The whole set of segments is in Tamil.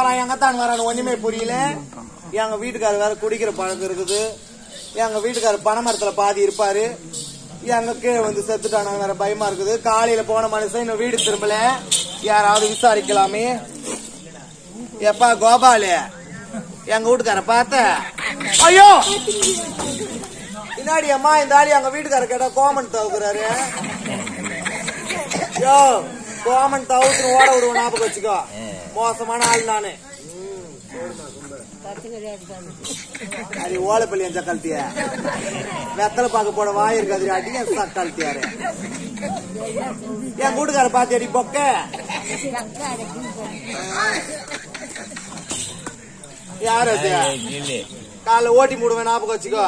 அவன் எங்கத்தான் வரான்னு ஒண்ணுமே புரியல எங்க வீட்டுக்காரர் வேற குடிக்கிற பழக்கம் இருக்குது எங்க வீட்டுக்காரர் பனை மரத்துல பாதி இருப்பாரு எங்க கீழே வந்து செத்துட்டானா வேற பயமா இருக்குது காலையில போன மனுஷன் இன்னும் வீடு திரும்பல யாராவது விசாரிக்கலாமே எப்பா கோபாலு எங்க வீட்டுக்கார பார்த்த ஐயோ பின்னாடி அம்மா இந்த ஆளி எங்க வீட்டுக்கார கேட்டா கோமன் தவுக்குறாரு யோ கோமன் தவுத்துன்னு ஓட விடுவோம் ஞாபகம் வச்சுக்கோ மோசமான ஆள் நானு அது ஓலப்பள்ளி என்ற கழட்டிய வெத்தலை பார்க்க போட வாய் இருக்காது அடி என் சா கழட்டியாரு என் கூட்டுக்கார பாத்தி அடி பொக்க யாரு அது காலைல ஓட்டி மூடுவேன் ஞாபகம் வச்சுக்கோ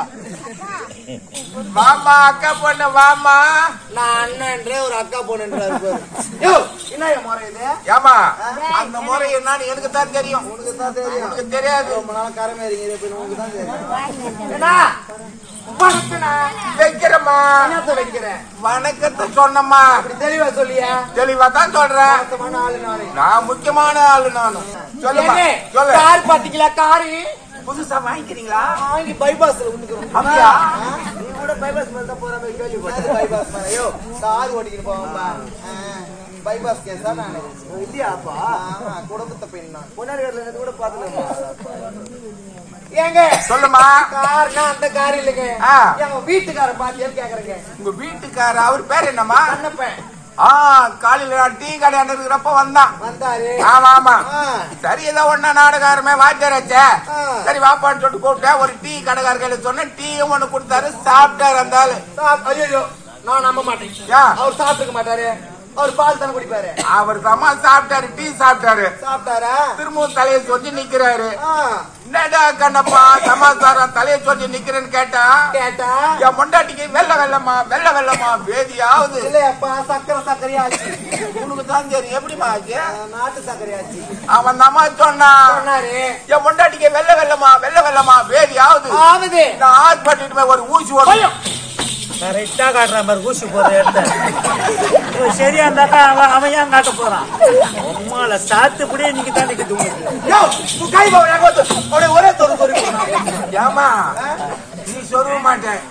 வாமா அக்கா பொண்ணு வாமா நான் அண்ணன்றே ஒரு அக்கா பொண்ணுன்றாரு பாரு யோ என்ன என் முறை இது ஏமா அந்த முறை என்னன்னு எனக்கு தான் தெரியும் உனக்கு தான் தெரியும் உனக்கு தெரியாது ரொம்ப நாள் கரமே இருக்கீங்க இப்ப உனக்கு தான் தெரியும் என்ன வணக்கண்ணா. வைக்கிறம்மா என்னத்த வைக்கிறேன் வணக்கத்தை சொன்னம்மா அப்படி தெளிவா சொல்லியா தெளிவா தான் சொல்றேன் மோசமான ஆளு நானு நான் முக்கியமான ஆளு நானும் சொல்லுமா ஏங்க, சொல்லு கார் பாத்தீங்களா காரு புதுசா வாங்கிக்கிறீங்களா வாங்கி பைபாஸ்ல விட்டுக்கிறோம் அப்படியா? நீ கூட பைபாஸ் மேல தான் போற மாதிரி கேள்விப்பட்டேன் பைபாஸ் மேல ஐயோ கார் ஓட்டிக்கிட்டு போவாம்பா பைபாஸ் கேஸ் தான் நானு இல்லையாப்பா ஆமா, குடும்பத்தை பெண் நான் பொன்னாடி வீட்டுல இருந்து கூட பாத்துல ஏங்க சொல்லுமா கார்னா அந்த கார் இல்லைங்க ஆ. எங்க வீட்டுக்கார பாத்தியான்னு கேக்குறேங்க உங்க வீட்டுக்கார அவர் பேர் என்னம்மா கண்ணப்பன் ஆ காலையில நான் டீ கடையாண்டு இருக்கிறப்ப வந்தான் வந்தாரு ஆமா ஆமா ஆ. சரி ஏதோ ஒன்னா நாடகாரமே வாத்தியாராச்சே ஆ. சரி வாப்பான்னு சொல்லிட்டு கூப்பிட்டேன் ஒரு டீ கடைக்காரர்களை சொன்னேன் டீயும் ஒண்ணு கொடுத்தாரு சாப்பிட்டாரு அந்த ஆளு சாப்- ஐயோ நான் நம்ப மாட்டேன் ஏன்? அவர் சாப்பிட்டுக்க மாட்டாரு அவர் பால் தானே குடிப்பாரு அவர் தம்மா சாப்பிட்டாரு டீ சாப்பிட்டாரு சாப்பிட்டாரா திரும்பவும் தலையை சொல்லி நிக்கிறாரு ஆ, என்னடா கண்ணப்பா சமாச்சாரம் தலையை சொல்லி நிக்கிறேன்னு கேட்டா கேட்டா என் பொண்டாட்டிக்கு வெள்ள வெள்ளமா வெள்ள வெள்ளமா வேதியாவது இல்லையாப்பா சக்கரை சக்கரையாச்சு உனக்கு தான் தெரியும் எப்படிமா ஆச்சு நாட்டு சக்கரையாச்சு அவன் தம்மா சொன்னான் சொன்னாரு என் பொண்டாட்டிக்கு வெள்ள வெள்ளமா வெள்ள வெள்ளமா வேதியாவது ஆகுது நான் ஹாஸ்பிட்டல் போய் ஒரு ஊசி ஓடும் கரெக்டா காட்டுறான் பாரு ஊசி போற இடத்த இவன் சரியா இருந்தாக்கா அவன் அவன் ஏன் காட்ட போறான் உம்மால சாத்துப்படியே நீங்க தான் நிக்குது உங்களுக்கு யோ, உன் கை பா, எனக்கு வந்து, அப்படியே ஒரே தொடு தொடு ஏமா நீ சொல்ல மாட்டேன்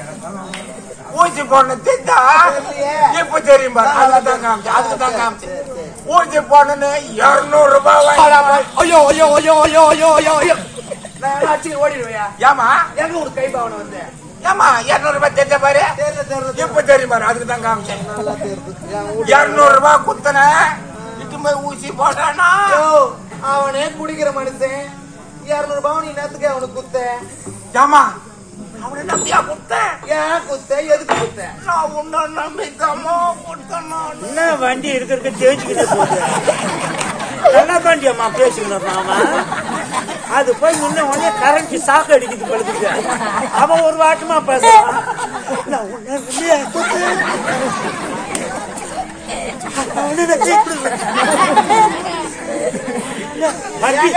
ஊசி போன திட்டா இப்ப தெரியும் பாரு அதுக்கு தான் காமிச்சு அதுக்கு தான் காமிச்சு ஊசி போனன்னு இருநூறு ரூபாய் வாங்கி ஐயோ ஐயோ ஐயோ ஐயோ ஐயோ ஐயோ ஐயோ நான் அடிச்சு ஓடிடுவையா ஏமா எங்க ஒரு கை பாவனை வந்து ஏமா இருநூறு ரூபாய் தெரிஞ்ச பாரு தேர்ல தேர்ல இப்ப தெரியும் பாரு அதுக்கு தான் காமிச்சேன் நல்லா தேர்து என் வீட்டு- இருநூறு ரூபாய் குத்தன இட்டு போய் ஊசி போட்டானா யோ, அவனே குடிக்கிற மனுஷன் இருநூறு ரூபாய் நீ நேத்துக்கு அவனுக்கு குத்த ஏமா அவனை நம்பியா குத்தேன் ஏன் குத்த எதுக்கு குத்த நான் உன்னை நம்பிக்காம குத்தேன் நான். என்ன வண்டி இருக்க இருக்க தேய்ச்சிக்கிட்டே போகுது நல்லா வண்டி அம்மா பேசிக்கணும் அவன் அது போய் முன்ன உடனே கரண்ட் சாக்கு அடிக்குது பழுதுக்கு அவன் ஒரு வாட்டமா பேசுறான் நான் உன்னை நம்பியா குத்தேன். நான் உன்னை நம்பி இப்படி வண்டி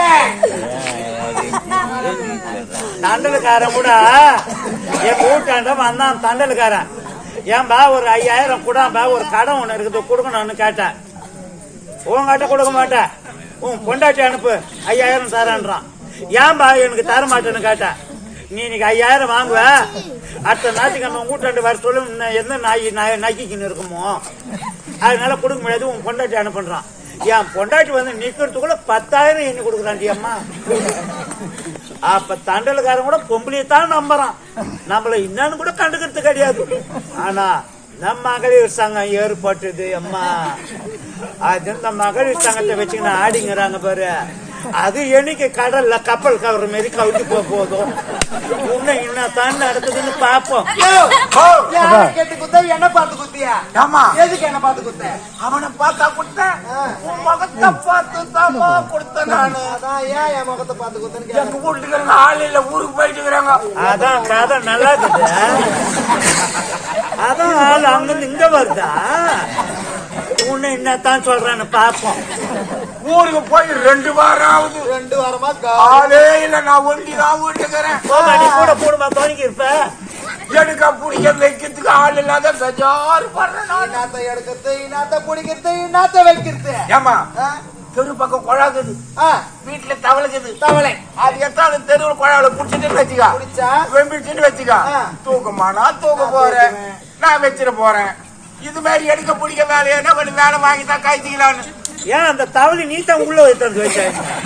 தண்டலுக்காரன் கூட என் வீட்டாண்ட வந்தான் தண்டலுக்காரன் ஏன்பா ஒரு ஐயாயிரம் கூடாம்பா ஒரு கடன் ஒண்ணு இருக்குது கொடுக்கணும்னு கேட்டேன் உன்கிட்ட கொடுக்க மாட்டேன் உன் பொண்டாட்டி அனுப்பு ஐயாயிரம் தரேன்றான் ஏன்பா எனக்கு தர மாட்டேன்னு கேட்டேன் நீ இன்னைக்கு ஐயாயிரம் வாங்குவ அடுத்த ஞாயிற்றுக்கிழமை உன் வீட்டாண்டு வர சொல்லு இன்னும் எந்த நாய் நாய் நக்கிக்கின்னு இருக்குமோ அதனால கொடுக்க முடியாது உன் பொண்டாட்டி அனுப்புன்றான் என் பொண்டாட்டி வந்து நிக்கிறதுக்குள்ள பத்தாயிரம் எண்ணி கொடுக்குறாண்டி அம்மா அப்ப தண்டலுக்காரன் கூட பொம்பளையை தான் நம்புறான் நம்மள என்னன்னு கூட கண்டுக்கிறது கிடையாது ஆனா நம் மகளிர் சங்கம் ஏற்பட்டது அம்மா அது இந்த மகளிர் சங்கத்தை வச்சுக்கின்னு ஆடிங்கிறாங்க பாரு அது என்னைக்கு கடல்ல கப்பல் கவர மாரி கவிட்டு போக போதும் இன்னும் என்ன தான் நடக்குதுன்னு பாப்போம் யோ, ஓ, யாரை கேட்டு குத்த என்ன பார்த்து குத்தியா ஏமா எதுக்கு என்ன பார்த்து குத்த அவனை பார்த்தா கொடுத்தேன் உன் முகத்தை பார்த்து தாமா கொடுத்தேன் நானு அதான் ஏன் என் முகத்தை பார்த்து குத்தன்னு எங்க கேக்குறேன். வீட்டுக்கு ஆள் இல்ல ஊருக்கு போயிட்டு இருக்கிறாங்க அதான் கதை நல்லா இருக்குது அதான் ஆள் அங்கிருந்து இங்க வருதா உன்னை என்னத்தான் சொல்றான்னு பாப்போம் ஊருக்கு போய் ரெண்டு வாரம் ஆகுது ரெண்டு வாரமா கா- ஆளே இல்ல நான் ஒண்டி தான் வீட்டுக்கிறேன் போமா, நீ கூட கூடமா துவங்கி இருப்ப எடுக்க பிடிக்க வைக்கிறதுக்கு ஆள் இல்லாத பெஜார் படுறேன் நான் இன்னாத்த எடுக்கிறது இன்னாத்த பிடிக்கிறது இன்னாத்த வைக்கிறது ஏமா ஆ? தெரு பக்கம் குழாக்குது ஆ, வீட்டுல தவளைக்குது தவளை அது எத்தாவது தெருவில் குழாவில் புடிச்சிட்டு வச்சுக்கா புடிச்சா? வெம்பிடிச்சுட்டு வச்சுக்கா ஆ. தூக்கமானா தூக்க போறேன் நான் வச்சிட போறேன் இது மாதிரி எடுக்க பிடிக்க வேலையை என்ன பண்ணி வேலை வாங்கி தான் கைச்சிக்கலான்னு ஏன் அந்த தவளை நீ தான் உள்ள வைத்து வச்ச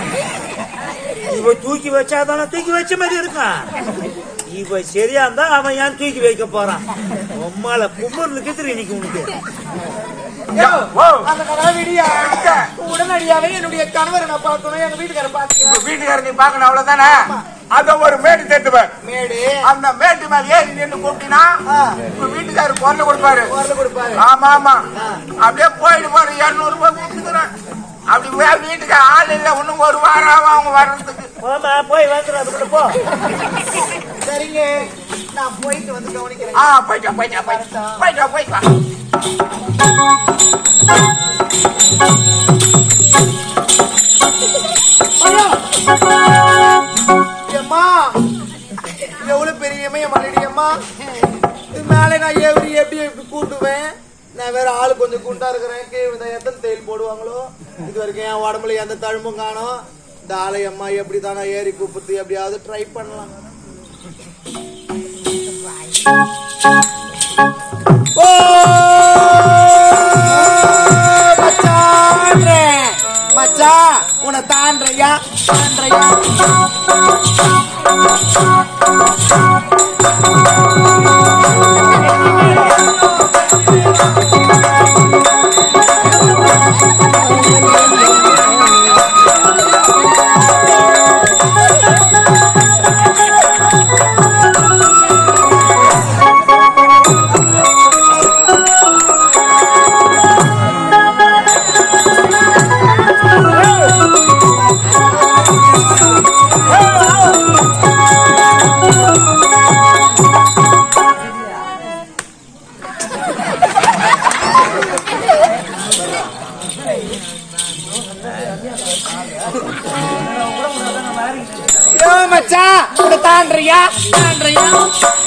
இவ தூக்கி வச்சாதானே தூக்கி வச்ச மாதிரி இருக்கான் இவ சரியா இருந்தா அவன் ஏன் தூக்கி வைக்க போறான் உம்மால கும்பர்ல கித்துரு இன்னைக்கு உனக்கு யோ, ஓ. அந்த கதை விடியா எங்க? உடனடியாவே என்னுடைய கணவரை நான் பார்க்கணும் எங்க வீட்டுக்கார பாத்தீங்க உங்க வீட்டுக்காரர் நீ பாக்கணும் அவ்வளவுதானே அத ஒரு மேடு தட்டுவேன் மேடு அந்த மேட்டு மேல ஏறி நின்று கூப்பிட்டீங்கன்னா ஆ. உங்க வீட்டுக்காரர் குரல் கொடுப்பாரு குரல் கொடுப்பாரு ஆமா ஆமா அப்படியே போயிட்டு போற இருநூறு ரூபாய் கொடுத்துக்கிறேன் அப்படி வே- வீட்டுக்கு ஆள் இல்ல இன்னும் ஒரு வாரம் ஆகும் அவங்க வர்றதுக்கு போமா போய் வந்துடு அதுக்குள்ள போ சரிங்க நான் போயிட்டு வந்து கவனிக்கிறேன் ஆ போயிட்டா போயிட்டா போயிட்டா போயிட்டா போயிட்டா அம்மா எவ்வளவு பெரிய இமய மல்லடி அம்மா இது மேலே நான் எப்படி எப்படி எப்படி கூட்டுவேன் நான் வேற ஆளு கொஞ்சம் குண்டா இருக்கிறேன் கீழே விழுந்தா எத்தனை தேயில் போடுவாங்களோ இது வரைக்கும் என் உடம்புல எந்த தழும்பும் காணும் இந்த ஆளை அம்மா எப்படி தானே ஏறி கூப்பிட்டு எப்படியாவது ட்ரை பண்ணலாம் ஓ மச்சான் மச்சா உன்னை தாண்டறையா தாண்டறையா ஏ மச்சான் உன்னை தாண்டறியா தாண்டறியா